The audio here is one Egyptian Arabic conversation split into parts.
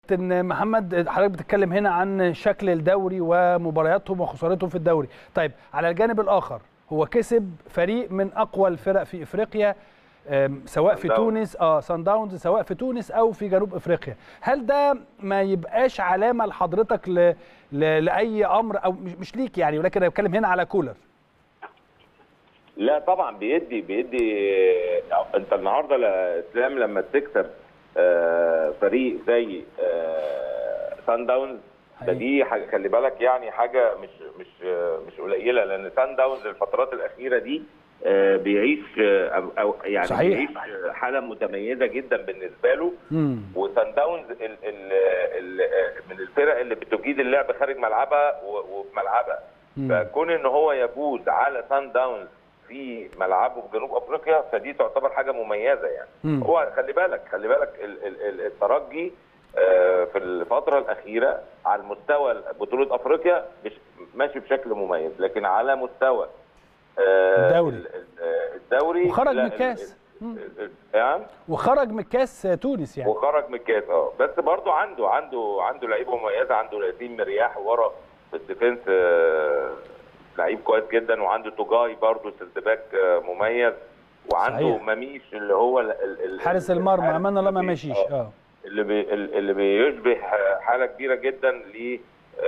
كابتن محمد حضرتك بتتكلم هنا عن شكل الدوري ومبارياتهم وخسارتهم في الدوري طيب على الجانب الاخر هو كسب فريق من اقوى الفرق في افريقيا أم، سواء في سان داونز. تونس اه سان داونز سواء في تونس او في جنوب افريقيا هل ده ما يبقاش علامه لحضرتك ل... ل... لاي امر او مش, مش ليك يعني ولكن انا بتكلم هنا على كولر لا طبعا بيدي بيدي انت النهارده لا- اسلام لما تكسب آه، فريق زي آه، سان داونز ده حقيقي. دي حاجه خلي بالك يعني حاجه مش مش آه، مش قليله لان سان داونز الفترات الاخيره دي آه، بيعيش آه، او أو يعني صحيح. بيعيش حاله متميزه جدا بالنسبه له امم وسان داونز ال ال ال من الفرق اللي بتجيد اللعب خارج ملعبها و- وفي ملعبها فكون ان هو يفوز على سان داونز في ملعبه في جنوب افريقيا فدي تعتبر حاجه مميزه يعني مم. هو خلي بالك خلي بالك ال- ال- ال- الترجي آه، في الفتره الاخيره على المستوى بطوله افريقيا مش ماشي بشكل مميز لكن على مستوى آه، الدوري. ال- ال- الدوري وخرج لا، من ال- الكاس. ال- ال- يعني وخرج من كاس تونس يعني وخرج من الكاس اه بس برضه عنده عنده عنده لعيبه مميزه عنده ياسين مرياح ورا في الديفنس آه، لعيب كويس جدا وعنده توجاي برضه سيرت باك آه، مميز وعنده صحيح. مميش اللي هو ال- ال- ال- حارس المرمى الحارس امان الله ما اللي بي- مشيش آه، اه اللي بي اللي بيشبه حاله كبيره جدا ل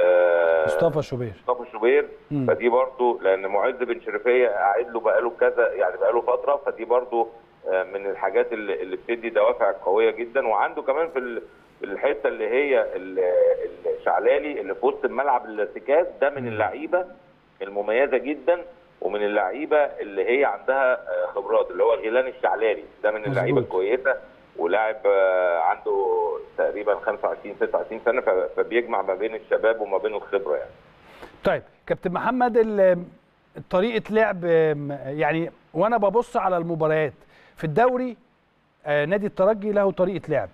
آه، مصطفى شوبير مصطفى شوبير مم. فدي برضو لان معز بن شريفيه قاعد له بقاله كذا يعني بقاله فتره فدي برضو آه، من الحاجات اللي اللي بتدي دوافع قويه جدا وعنده كمان في ال- في الحته اللي هي ال- الشعلالي اللي في وسط الملعب الارتكاز ده من اللعيبه المميزه جدا ومن اللعيبه اللي هي عندها آه، خبرات اللي هو غيلان الشعلالي ده من اللعيبه مظبوط. الكويسه ولاعب آه، عنده تقريبا 25 26 سنه ف- فبيجمع ما بين الشباب وما بين الخبره يعني طيب كابتن محمد ال- طريقه لعب م- يعني وانا ببص على المباريات في الدوري آه، نادي الترجي له طريقه لعب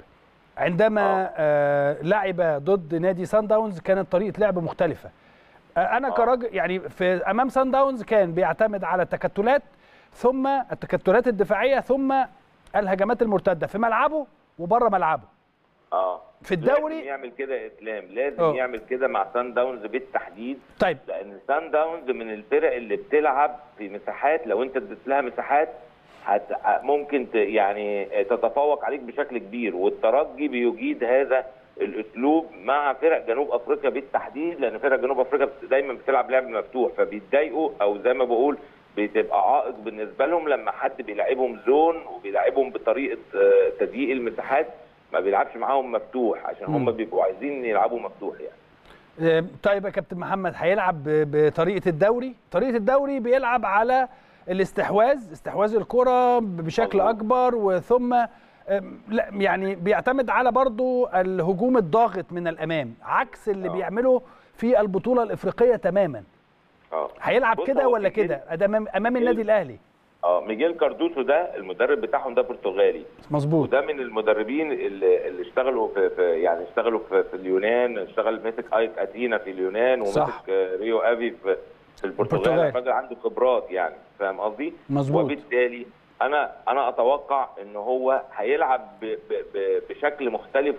عندما آه، لعب ضد نادي سان داونز كانت طريقه لعب مختلفه آه، انا آه. كراجل يعني في امام سان داونز كان بيعتمد على التكتلات ثم التكتلات الدفاعيه ثم الهجمات المرتده في ملعبه وبره ملعبه اه في الدوري- لازم يعمل كده يا اسلام لازم آه. يعمل كده مع سان داونز بالتحديد طيب لان سان داونز من الفرق اللي بتلعب في مساحات لو انت اديت لها مساحات هت... ممكن ت... يعني تتفوق عليك بشكل كبير والترجي بيجيد هذا الاسلوب مع فرق جنوب افريقيا بالتحديد لان فرق جنوب افريقيا دايما بتلعب لعب مفتوح فبيتضايقوا او زي ما بقول بتبقى عائق بالنسبه لهم لما حد بيلعبهم زون وبيلعبهم بطريقه آه، تضييق المساحات ما بيلعبش معاهم مفتوح عشان هم مم. بيبقوا عايزين يلعبوا مفتوح يعني آه، طيب يا كابتن محمد هيلعب ب- بطريقه الدوري طريقه الدوري بيلعب على الاستحواذ استحواذ الكره بشكل مظبوط. اكبر وثم آم، لا يعني بيعتمد على برضو الهجوم الضاغط من الامام عكس اللي آه. بيعمله في البطوله الافريقيه تماما اه هيلعب بص، كده هو ولا ميجيل- كده ده امام امام النادي الاهلي اه ميجيل كاردوسو ده المدرب بتاعهم ده برتغالي مظبوط وده من المدربين اللي, اللي اشتغلوا في, في يعني اشتغلوا في, في اليونان اشتغل مسك ايك اتينا في اليونان صح. ومسك آه، ريو افي في, في البرتغال البرتغال. الراجل عنده خبرات يعني فاهم قصدي؟ مظبوط. وبالتالي انا انا اتوقع ان هو هيلعب ب ب ب بشكل مختلف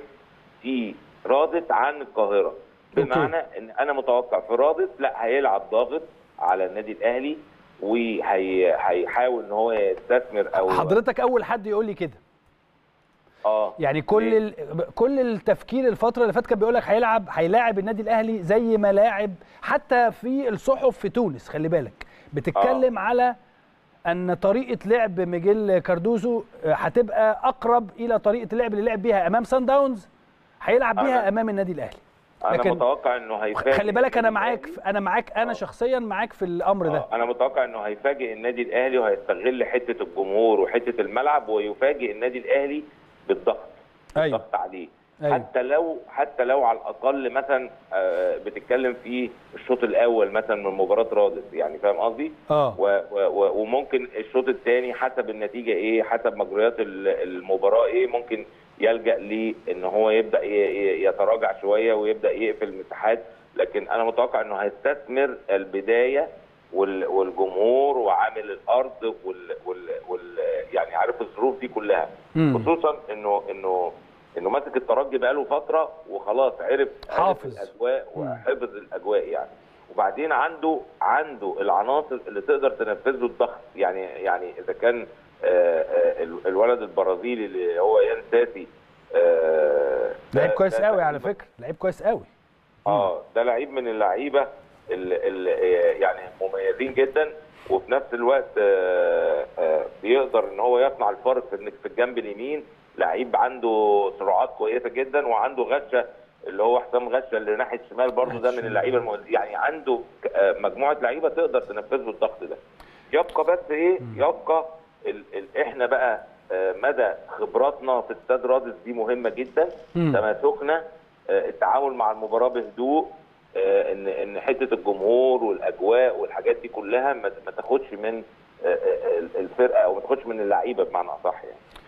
في رادت عن القاهره بمعنى ان انا متوقع في رادت لا هيلعب ضاغط على النادي الاهلي وهيحاول ان هو يستثمر او حضرتك اول حد يقول لي كده اه يعني كل ليه؟ ال... كل التفكير الفتره اللي فاتت كان بيقول لك هيلعب هيلاعب النادي الاهلي زي ما لاعب حتى في الصحف في تونس خلي بالك بتتكلم آه. على ان طريقه لعب ميجيل كاردوزو هتبقى اقرب الى طريقه اللعب اللي لعب بيها امام سان داونز هيلعب بيها أنا- امام النادي الاهلي انا لكن متوقع انه هيفاجئ خلي بالك انا النادي معاك الأهلي. انا معاك انا آه. شخصيا معاك في الامر ده آه، انا متوقع انه هيفاجئ النادي الاهلي وهيستغل حته الجمهور وحته الملعب ويفاجئ النادي الاهلي بالضغط ايوه بالضغط عليه أيوة. حتى لو حتى لو على الاقل مثلا آه، بتتكلم في الشوط الاول مثلا من مباراه رادس يعني فاهم قصدي؟ اه و- و- و- وممكن الشوط الثاني حسب النتيجه ايه حسب مجريات ال- المباراه ايه ممكن يلجا ليه ان هو يبدا ي- ي- يتراجع شويه ويبدا يقفل مساحات لكن انا متوقع انه هيستثمر البدايه وال- والجمهور وعامل الارض وال, وال, وال يعني عارف الظروف دي كلها مم. خصوصا انه انه انه ماسك الترجي بقاله فتره وخلاص عرف عرف حافظ. الاجواء مم. وحفظ الاجواء يعني وبعدين عنده عنده العناصر اللي تقدر تنفذ له الضغط يعني يعني اذا كان آه، آه، ال- الولد البرازيلي اللي هو يان ساسي آه، ده- لعيب كويس ده قوي على تقريباً- فكره لعيب كويس قوي اه ده لعيب من اللعيبه اللي اللي يعني مميزين جدا وفي نفس الوقت آه، آه، بيقدر ان هو يصنع الفرق في إنك في الجنب اليمين لعيب عنده سرعات كويسه جدا وعنده غشه اللي هو حسام غشه اللي ناحيه الشمال برضه ده من اللعيبه المميزين يعني عنده آه، مجموعه لعيبه تقدر تنفذ له الضغط ده يبقى بس ايه يبقى ال ال احنا بقى آه، مدى خبراتنا في استاد رادس دي مهمه جدا مم. تماسكنا آه، التعامل مع المباراه بهدوء آه، ان ان حته الجمهور والاجواء والحاجات دي كلها ما ما تاخدش من آه، آه، الفرقه او ما تاخدش من اللعيبه بمعنى اصح يعني